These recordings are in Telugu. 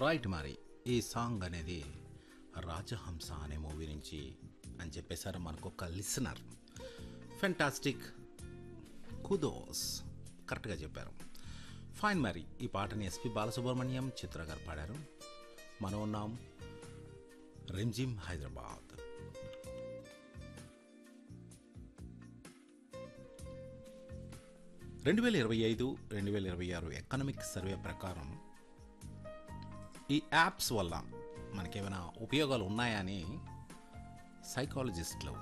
రైట్ మరి ఈ సాంగ్ అనేది రాజహంస అనే మూవీ నుంచి అని చెప్పేశారు మనకు ఒక లిసనర్ ఫెంటాస్టిక్ కుదోస్ కరెక్ట్గా చెప్పారు ఫైన్ మరి ఈ పాటని ఎస్పి బాలసుబ్రహ్మణ్యం చిత్ర గారు పాడారు మనం ఉన్నాం రింజిమ్ హైదరాబాద్ రెండు వేల ఇరవై ఐదు రెండు వేల ఇరవై ఆరు ఎకనామిక్ సర్వే ప్రకారం ఈ యాప్స్ వల్ల మనకేమైనా ఉపయోగాలు ఉన్నాయా అని సైకాలజిస్టులు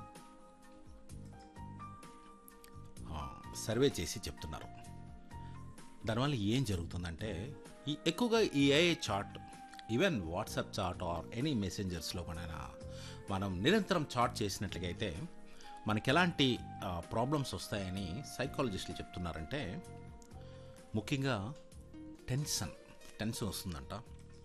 ఆ, సర్వే చేసి చెప్తున్నారు దానివల్ల ఏం జరుగుతుందంటే ఈ ఎక్కువగా ఈ AI chat even WhatsApp chat or any మెసెంజర్స్లో కూడా మనం నిరంతరం చాట్ చేసినట్లుగా అయితే మనకి ఎలాంటి ప్రాబ్లమ్స్ వస్తాయని సైకాలజిస్టులు చెప్తున్నారంటే ముఖ్యంగా టెన్షన్ టెన్షన్ వస్తుందంట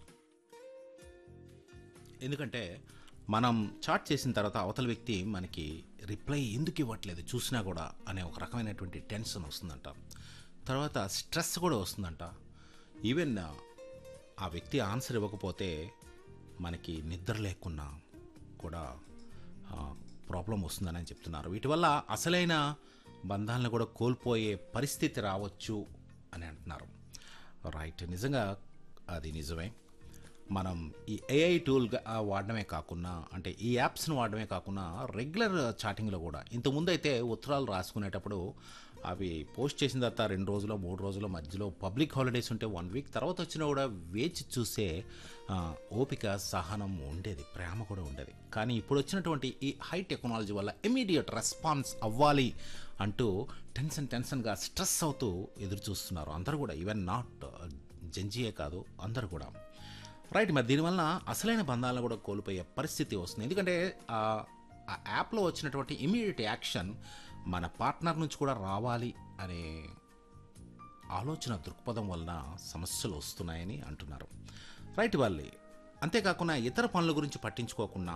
ఎందుకంటే మనం చాట్ చేసిన తర్వాత అవతల వ్యక్తి మనకి రిప్లై ఎందుకు ఇవ్వట్లేదు చూసినా కూడా అనే ఒక రకమైనటువంటి టెన్షన్ వస్తుందంట తర్వాత స్ట్రెస్ కూడా వస్తుందంట ఈవెన్ ఆ వ్యక్తి ఆన్సర్ ఇవ్వకపోతే మనకి నిద్ర లేకున్నా కూడా ప్రాబ్లం వస్తుందని చెప్తున్నారు వీటి వల్ల అసలైన బంధాలను కూడా కోల్పోయే పరిస్థితి రావచ్చు అని అంటున్నారు రైట్ నిజంగా అది నిజమే మనం ఈ ఏఐ టూల్గా వాడడమే కాకుండా అంటే ఈ యాప్స్ని వాడడమే కాకుండా రెగ్యులర్ చాటింగ్లో కూడా ఇంతకుముందు అయితే ఉత్తరాలు రాసుకునేటప్పుడు అవి పోస్ట్ చేసిన తర్వాత రెండు రోజులు మూడు రోజుల మధ్యలో పబ్లిక్ హాలిడేస్ ఉంటే వన్ వీక్ తర్వాత వచ్చినా కూడా వేచి చూసే ఆ, ఓపిక సహనం ఉండేది ప్రేమ కూడా ఉండేది కానీ ఇప్పుడు వచ్చినటువంటి ఈ హై టెక్నాలజీ వల్ల ఇమీడియట్ రెస్పాన్స్ అవ్వాలి అంటూ టెన్షన్ టెన్షన్గా స్ట్రెస్ అవుతూ ఎదురు చూస్తున్నారు అందరూ కూడా ఈవెన్ నాట్ జంజియే కాదు అందరూ కూడా రైట్ మరి దీనివల్ల అసలైన బంధాలను కూడా కోల్పోయే పరిస్థితి వస్తుంది ఎందుకంటే ఆ ఆ యాప్లో వచ్చినటువంటి ఇమీడియట్ యాక్షన్ మన పార్ట్నర్ నుంచి కూడా రావాలి అనే ఆలోచన దృక్పథం వలన సమస్యలు వస్తున్నాయని అంటున్నారు రైట్ వాళ్ళే అంతేకాకుండా ఇతర పనుల గురించి పట్టించుకోకుండా